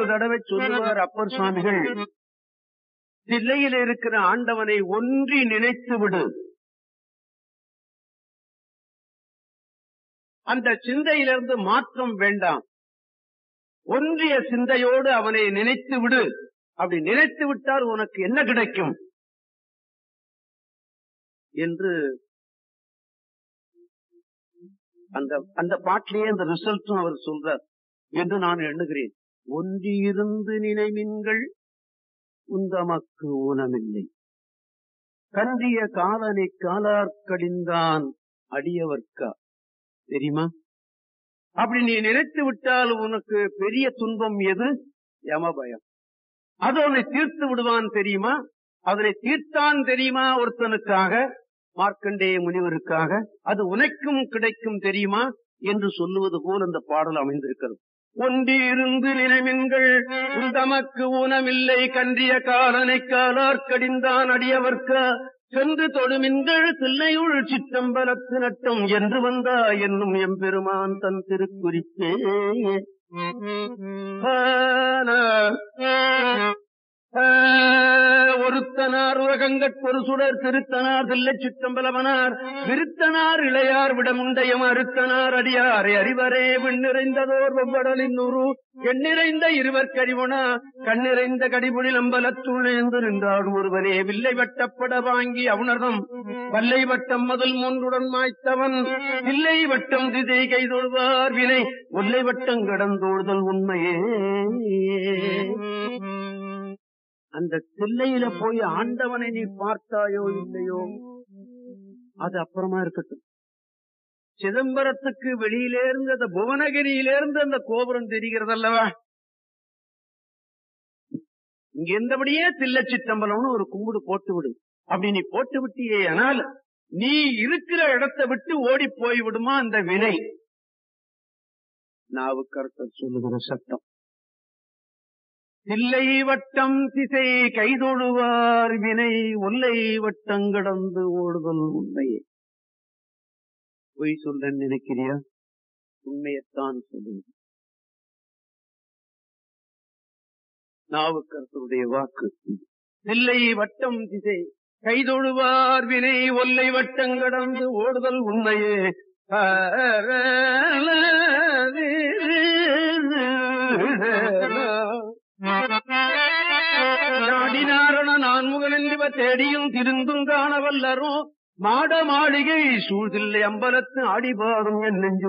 தடவை சொல்லுவார் அப்பர் சுவாமிகள் தில்லையில் இருக்கிற ஆண்டவனை ஒன்றி நினைத்து விடு அந்த சிந்தையிலிருந்து மாற்றம் வேண்டாம் ஒன்றிய சிந்தையோடு அவனை நினைத்து விடு அப்படி நினைத்து விட்டால் உனக்கு என்ன கிடைக்கும் என்று அந்த அந்த பாட்டிலேயே அந்த ரிசல்ட்டும் அவர் சொல்றார் என்று நான் எண்ணுகிறேன் ஒன்றியிருந்து நினைவின்கள் உந்தமக்கு ஊனமில்லை கன்றிய காலனை காலார்க்கடிந்தான் அடியவர்க்கா தெரியுமா அப்படி நீ நினைத்து விட்டால் உனக்கு பெரிய துன்பம் எது யமபயம் அது அவனை தீர்த்து விடுவான் தெரியுமா அதனை தீர்த்தான் தெரியுமா ஒருத்தனுக்காக மார்க்கண்டேய முனிவருக்காக அது உனக்கும் கிடைக்கும் தெரியுமா என்று சொல்லுவது போல் அந்த பாடல் அமைந்திருக்கிறது ஒன்றியிருந்து நினைமின்கள் உந்தமக்கு ஊனமில்லை கன்றிய காலனை காலார்க்கடிந்தான் அடியவர்க்க சென்று தொடுமின்கள் தில்லையுள் சிற்றம்பலத்து நட்டம் என்று வந்தா என்னும் எம்பெருமான் தன் திருக்குறிப்பே ஒருத்தனார் உலகங்கட் ஒரு சுடர் திருத்தனார் தில்லை சிற்றம்பலவனார் விருத்தனார் இளையார் விடமுண்டையம் அறுத்தனார் அடியாரை அறிவரே விண்ணிறைந்ததோர் வெவ்வடலின் நூறு எண்ணிறைந்த இருவர் கரிவுணா கண்ணிறைந்த கடிபுடில் அம்பலத்துள்ளேந்து நின்றாடும் ஒருவரே வில்லை வட்டப்பட வாங்கி அவுணர்தம் வல்லை வட்டம் முதல் மூன்றுடன் மாய்த்தவன் தில்லை வட்டம் திதை கைதொழுவார் வினை ஒல்லை வட்டம் கடந்தோடுதல் உண்மையே அந்த தில்லையில போய் ஆண்டவனை நீ பார்த்தாயோ இல்லையோ அது அப்புறமா இருக்கட்டும் சிதம்பரத்துக்கு வெளியிலேருந்து அந்த புவனகிரியிலேருந்து அந்த கோபுரம் தெரிகிறது அல்லவா இங்க இருந்தபடியே தில்லை சித்தம்பலம்னு ஒரு கும்பிடு போட்டு விடு அப்படி நீ போட்டு விட்டியே ஆனால் நீ இருக்கிற இடத்தை விட்டு ஓடி போய் விடுமா அந்த வினை நாவுக்கரசர் சொல்லுகிற சட்டம் தில்லை வட்டம் திசை கைதொழுவார் வினை ஒல்லை வட்டம் கடந்து ஓடுதல் உண்மையே பொய் சொல்ல நினைக்கிறியா உண்மையத்தான் சொல்லுங்க நாவுக்கரசருடைய வாக்கு தில்லை வட்டம் திசை கைதொழுவார் வினை ஒல்லை வட்டம் கடந்து ஓடுதல் உண்மையே நாடினாரண நான்முகன் என்ப தேடியும் திருந்தும் காணவல்லரும் மாட மாளிகை சூழ்தில்லை அம்பலத்து ஆடிபாடும் என் நெஞ்சு